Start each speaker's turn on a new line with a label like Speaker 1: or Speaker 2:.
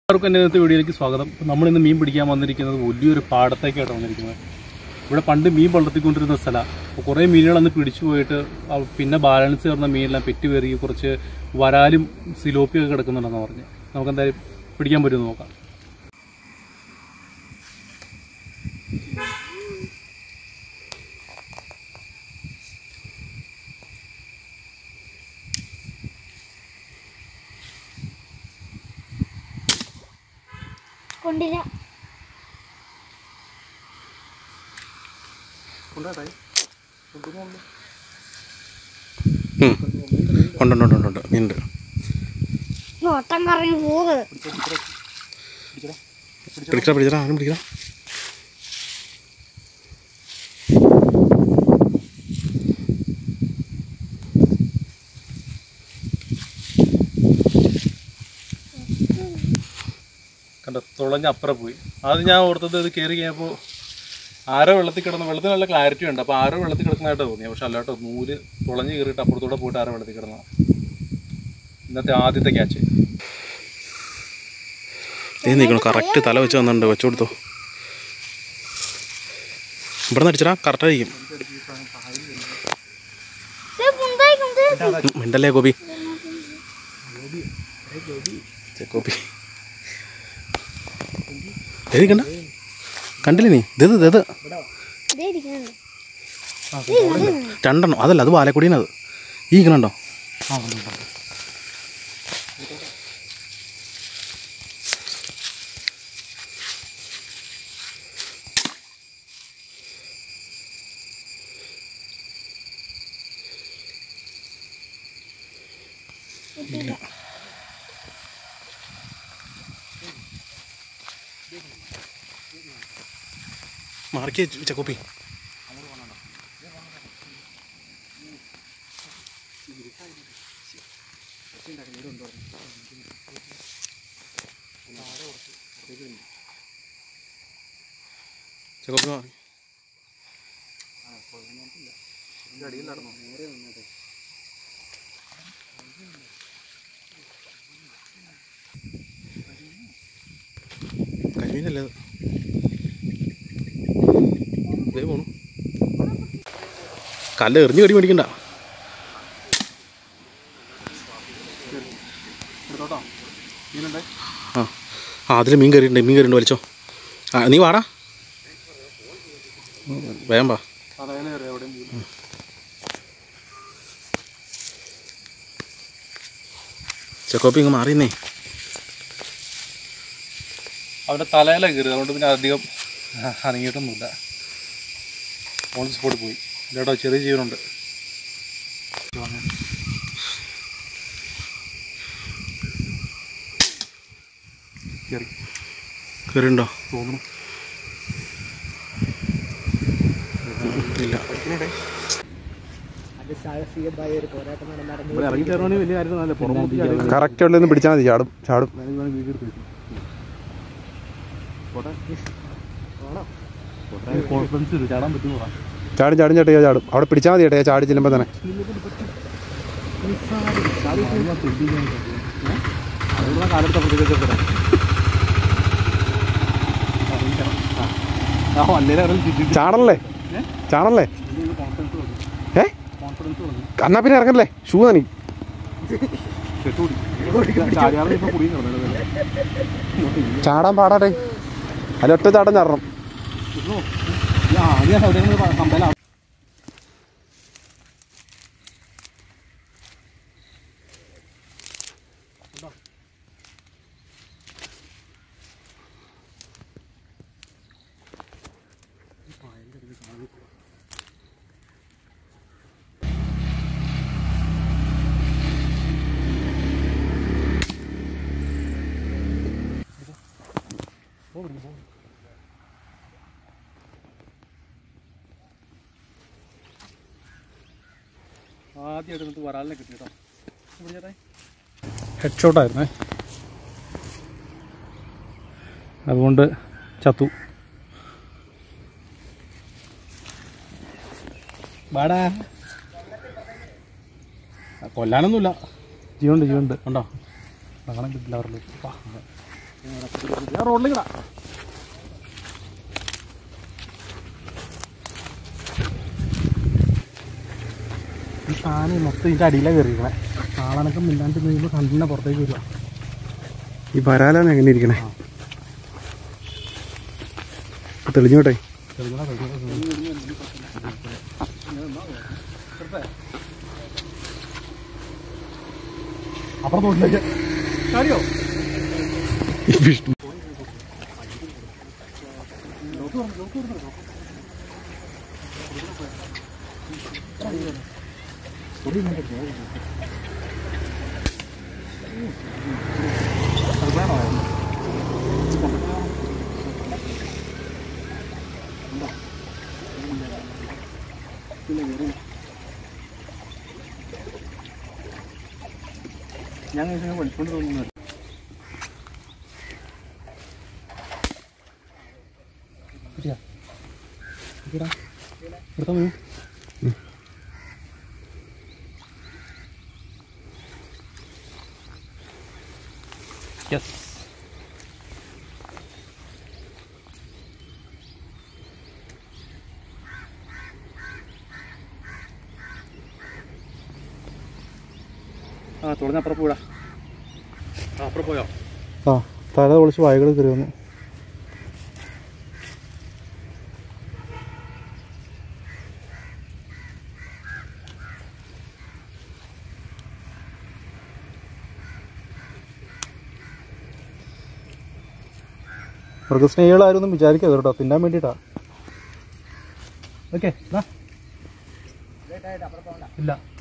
Speaker 1: എല്ലാവർക്കും എൻ്റെ ഇന്നത്തെ വീഡിയോയിലേക്ക് സ്വാഗതം നമ്മളിന്ന് മീൻ പിടിക്കാൻ വന്നിരിക്കുന്നത് വലിയൊരു പാടത്തേക്കായിട്ട് വന്നിരിക്കുന്നത് ഇവിടെ പണ്ട് മീൻ വളർത്തിക്കൊണ്ടിരുന്ന സ്ഥലമാണ് അപ്പോൾ കുറേ മീനുകൾ അന്ന് പിടിച്ചു പോയിട്ട് അവ- പിന്നെ ബാലൻസ് ചേർന്ന മീനെല്ലാം പെറ്റ് കയറി കുറച്ച് വരാലും സിലോപ്പിയൊക്കെ കിടക്കുന്നുണ്ടെന്ന് പറഞ്ഞ് നമുക്ക് എന്തായാലും പിടിക്കാൻ പറ്റുമെന്ന് നോക്കാം
Speaker 2: കൊണ്ടില്ല
Speaker 3: ഉണ്ട് ഉണ്ട് ഉണ്ട് ഉണ്ട് മീനുണ്ട്
Speaker 2: നോട്ടം കറങ്ങി പോക്
Speaker 3: പിടിക്കടാ പിടിക്കടാ ആരും പിടിക്കടാ
Speaker 1: കണ്ട തുളഞ്ഞ് അപ്പുറം പോയി അത് ഞാൻ ഓർത്തത് ഇത് കയറി കഴിഞ്ഞപ്പോൾ ആരോ വെള്ളത്തിൽ കിടന്ന് വെള്ളത്തിന് നല്ല ക്ലാരിറ്റി ഉണ്ട് അപ്പോൾ ആരോ വെള്ളത്തിൽ കിടക്കുന്നതായിട്ട് തോന്നി പക്ഷെ അല്ലാട്ടോ നൂല് തുളഞ്ഞ് കയറിയിട്ട് അപ്പുറത്തൂടെ പോയിട്ട് ആരോ വെള്ളത്തിൽ കിടന്ന ഇന്നത്തെ ആദ്യത്തെ ക്യാച്ച്
Speaker 3: ഏ നിൽക്കണം കറക്റ്റ് തല വെച്ച് വന്നിട്ടുണ്ട് വെച്ചു കൊടുത്തു ഇവിടെ നിന്ന് അടിച്ചടാ കറക്റ്റ് ആയിരിക്കും
Speaker 2: പുന്തായിക്കൊണ്ട്
Speaker 3: ഉം, മിണ്ടല്ലേ ഗോപി ഛെ, ഗോപി ഏത് കണ്ട കണ്ടില്ലേ നീ ഇത് ഇത് ഇത്
Speaker 2: ഇതേ ഇരിക്കുന്നുണ്ട്
Speaker 3: രണ്ടെണ്ണം അതല്ല അത് വാലക്കുടീനത് ഈ ഇരിക്കണുണ്ടോ മാർക്കി ചക്കോപ്പി ചക്കോപ്പി മാറി കരിമീനല്ലേ അത് ഇതേ പോണു കല്ല് എറിഞ്ഞ് കടി മേടിക്കണ്ട ആ ആ അതിൽ മീൻ കയറിയിട്ടുണ്ട് മീൻ കയറിയിട്ടുണ്ട് വലിച്ചോ ആ നീ വാടാ ഉം, വേഗം വാ
Speaker 1: അതായത് എവിടെയും പോയി
Speaker 3: ചെക്കോപ്പി ഇങ്ങ് മാറിയെന്നേ
Speaker 1: അവൻ്റെ തലയില കയറി അതുകൊണ്ട് പിന്നെ അധികം അനങ്ങിയിട്ടൊന്നുമില്ല ഓൺ സ്പോട്ട് പോയി ഇല്ലേട്ടോ ചെറിയ ജീവനുണ്ട് കയറി
Speaker 3: കയറിയുണ്ടോ
Speaker 1: തോന്നുന്നു
Speaker 3: ഇല്ല
Speaker 1: ഇവിടെ ഇറങ്ങി കയറുവാണെങ്കിൽ വലിയ കാര്യം പുറമോട്ട്
Speaker 3: കറക്റ്റ് ഉള്ളൊന്ന് പിടിച്ചാൽ മതി ചാടും ചാടും
Speaker 1: കോൺഫിഡൻസ് ഇല്ല ചാടാൻ പറ്റുന്ന പറ
Speaker 3: ചാടും ചാടും ചേട്ടാ ചാടും അവിടെ പിടിച്ചാൽ മതി ചേട്ടാ ചാടി ചെല്ലുമ്പോൾ തന്നെ
Speaker 1: അതുകൂടെ കാലെടുത്ത പ്രതികരിച്ചത് ആ വന്നേരം അറിയാൻ ചുറ്റി
Speaker 3: ചാടല്ലേ ചാടല്ലേ
Speaker 1: കോൺഫിഡൻസ് തുടങ്ങി
Speaker 3: ഏ
Speaker 1: കോൺഫിഡൻസ് തുടങ്ങി
Speaker 3: എന്നാ പിന്നെ ഇറങ്ങല്ലേ ഷൂ നനി
Speaker 1: കെട്ടുകൂടി ചാടിയാളെ ഇപ്പൊ കുടിയും കിടന്നത്
Speaker 3: ചാടാൻ പാടാട്ടെ അതിൽ ഒറ്റ ചാട്ടം ചാടണം
Speaker 1: ആദ്യം സൗകര്യങ്ങൾ കമ്പലാണ് ആദ്യമായിട്ട് എന്നിട്ട് വരാലിനെ കിട്ടി കേട്ടോ ഹെഡ് ഷോട്ടായിരുന്നേ അതുകൊണ്ട് ചത്തു വാടാ ആ, കൊല്ലാനൊന്നുമില്ല ജീവനുണ്ട് ജീവനുണ്ട് കണ്ടോ കാണാൻ കിട്ടില്ല അവരുടെ
Speaker 3: ഞാൻ റോഡിലേക്ക് ഇടാം ഈ സാധനം മൊത്തം ഇതിൻ്റെ അടിയിലാണ് കയറിയിരിക്കണേ നാളനൊക്കെ മിണ്ടാണ്ട് കഴിയുമ്പോൾ കണ്ടിനെ പുറത്തേക്ക് വരിക
Speaker 4: ഈ വരാലാണ് എങ്ങനെ ഇരിക്കണേ തെളിഞ്ഞോട്ടെ
Speaker 3: അപ്പുറം തോട്ടിലേക്ക് കാര്യോ
Speaker 4: ഈ വിഷ്ണു
Speaker 3: ഞങ്ങൾ ഇതിനെ വലിക്കൊണ്ട് തോന്നുന്നു
Speaker 1: എടുത്താൽ മതി യെസ് ആ തുളഞ്ഞ അപ്പുറം പോടാ ആ അപ്പുറം പോയോ
Speaker 3: ആ തല പൊളിച്ച് വായകൾ കയറി വന്നു മൃഗസ്നേഹികൾ ആരും ഒന്നും വിചാരിക്കരുത് കേട്ടോ തിന്നാൻ വേണ്ടിയിട്ടാ
Speaker 1: ഓക്കെ ഇല്ല